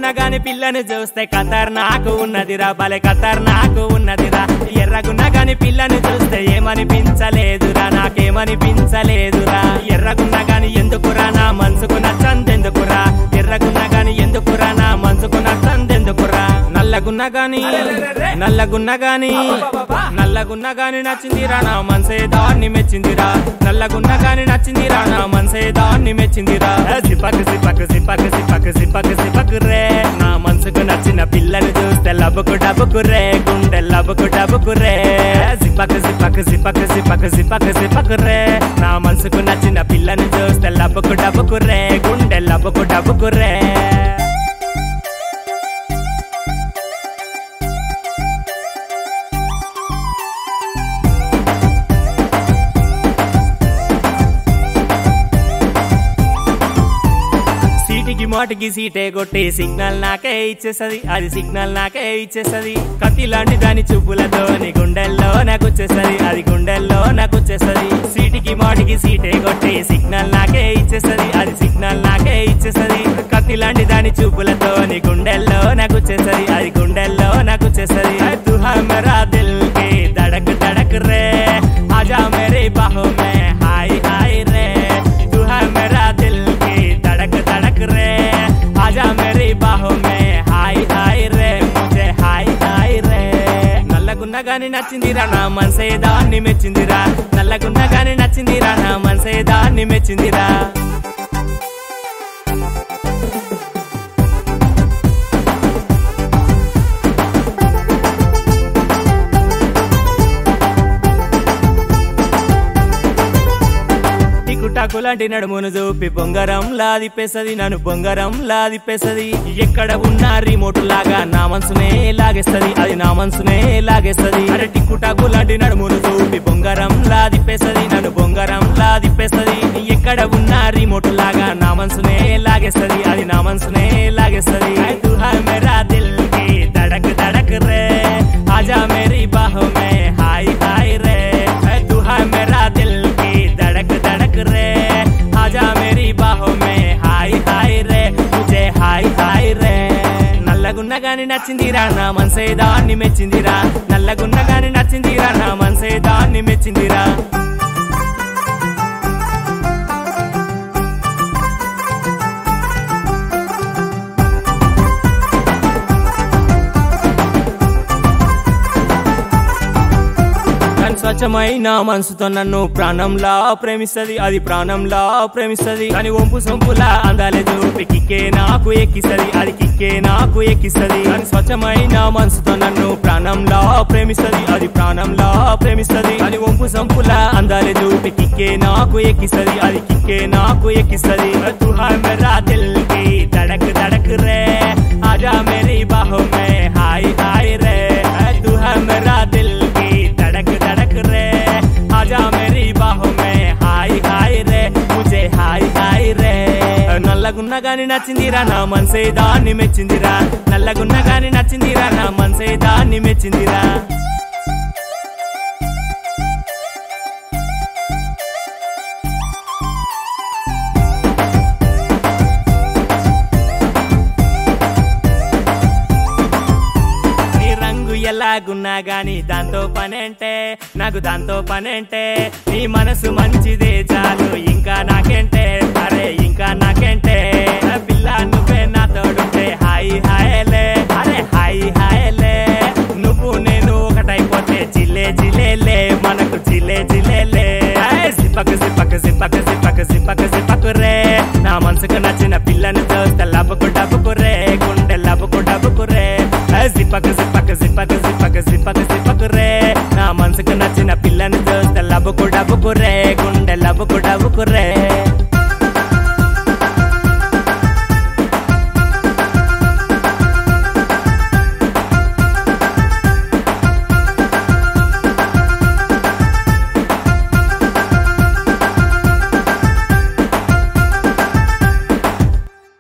గాని పిల్లను చూస్తే ఖతర్ నాకు ఉన్నదిరా భలే ఖతర్ నాకు ఉన్నదిరా ఎర్రగున్న గాని పిల్లను చూస్తే ఏమనిపించలేదురా నాకేమనిపించలేదురా ఎర్రగున్న గాని ఎందుకురా నా మనసుకు నచ్చందెందుకురా ఎర్రగున్న గాని ఎందుకురా నా మనసుకు నచ్చందెందుకురా నల్లగున్న గాని నల్లగున్న గాని నల్లగున్న గాని నచ్చిందిరా నా మనసే దాన్ని మెచ్చిందిరా నల్లగున్న గాని నచ్చిందిరా నా మనసే దాన్ని మెచ్చిందిరా సిపక్ సిపక్ సిపక్ సిపక్ సిపక్ సిపక్ రే నా మనసుకు నచ్చిన పిల్లని చూస్తే లబకు డబుకు రే గుండె లబకు డబుకు రే సిపక్ సిపక్ సిపక్ సిపక్ సిపక్ సిపక్ రే నా మనసుకు నచ్చిన పిల్లని చూస్తే లబకు డబుకు రే గుండె లబకు డబుకు రే సీటికి మాటికి సీటే కొట్టి సిగ్నల్ నాకే ఇచ్చేసది అది సిగ్నల్ నాకే ఇచ్చేసది కత్తి లాంటి దాని చూపులతో నీ గుండెల్లో నాకు వచ్చేసది అది గుండెల్లో నాకు వచ్చేసది సీటికి మాటికి సీటే కొట్టి సిగ్నల్ నాకే ఇచ్చేసది అది సిగ్నల్ నాకే ఇచ్చేసది కత్తి లాంటి దాని చూపులతో నీ గుండెల్లో నాకు వచ్చేసది అది గుండెల్లో నాకు వచ్చేసది తు హై మేరా దిల్ కి धड़क धड़क रे आजा मेरे बाहों में हाय हाय रे तू है मेरा दिल की धड़क धड़क रे आजा मेरी बाहों में हाय हाय रे मुझे हाय हाय रे నల్లగున్న గాని నచ్చిందిరా నా మనసే దాన్ని మెచ్చిందిరా నల్లగున్న గాని నచ్చిందిరా నా మనసే దాన్ని మెచ్చిందిరా టికుటాకు లాంటి నడుమును చూపి బొంగరం లాదిపేసది నన్ను బొంగరం లాదిపేసది ఎక్కడ ఉన్న రిమోట్ లాగా నా మనసునే లాగేస్తది అది నా మనసునే లాగేస్తది అరే టికుటాకు లాంటి నడుమును చూపి బొంగరం లాదిపేసది నన్ను బొంగరం లాదిపేసది ఎక్కడ ఉన్న రిమోట్ లాగా నా మనసునే లాగేస్తది అది నా మనసునే లాగేస్తది ఐ తు హై మేరా దిల్ కి धड़क धड़क रे आजा मेरी बाहों में हाय हाय रे ऐ तू है मेरा दिल की धड़क धड़क रे आजा मेरी बाहों में हाय हाय रे मुझे हाय हाय रे నల్లగున్న గాని నచ్చిందిరా నా మనసే దాన్ని మెచ్చిందిరా నల్లగున్న గాని నచ్చిందిరా నా మనసే దాన్ని మెచ్చిందిరా కానీ స్వచ్ఛమైన మనసుతో నన్ను ప్రాణంలా ప్రేమిస్తది అది ప్రాణంలా ప్రేమిస్తది కానీ ఒంపు సొంపులా అందాలే చూపి కిక్కే నాకు ఎక్కిస్తది అది కిక్కే నాకు ఎక్కిస్తది కానీ స్వచ్ఛమైన మనసుతో నన్ను ప్రాణంలా ప్రేమిస్తది అది ప్రాణంలా ప్రేమిస్తది కానీ ఒంపు సంపులా అందాలే చూపి కిక్కే నాకు ఎక్కిస్తది అది కిక్కే నాకు ఎక్కిస్తది తు హై మేరా దిల్ కి धड़क धड़क रे आजा मेरी बाहों में हाय हाय रे तू है मेरा दिल की धड़क धड़क रे आजा मेरी बाहों में हाय हाय रे मुझे हाय हाय रे నల్లగున్న గాని నచ్చిందిరా నా మనసే దాన్ని మెచ్చిందిరా నల్లగున్న గాని నచ్చిందిరా నా మనసే దాన్ని మెచ్చిందిరా నీ రంగు ఎలాగున్నా గాని దాంతో పనేంటే నాకు దాంతో పనేంటే నీ మనసు మంచిదే చాలు ఇంకా నాకేంటే అరే ఇంకా నాకేంటే ఆ పిల్ల నువ్వే నా తోడుంటే హాయ్ హాయలే అరే హాయ్ హాయలే నువ్వు నేను ఒకటైపోతే చిల్లే చిలేలే మనకు చిల్లే చిలేలే సిప్పకు సిప్పకు సిప్పకు సిప్పకు సిప్పకు సిప్పకు రే నా మనసుకు నచ్చిన పిల్లని చూస్తే లబ్బకు డబ్బుకు రే గుండె లబ్బకు డబ్బుకు రే సిప్పకు సిప్పకు సిప్పకు సిప్పకు సిప్పకు సిప్పకు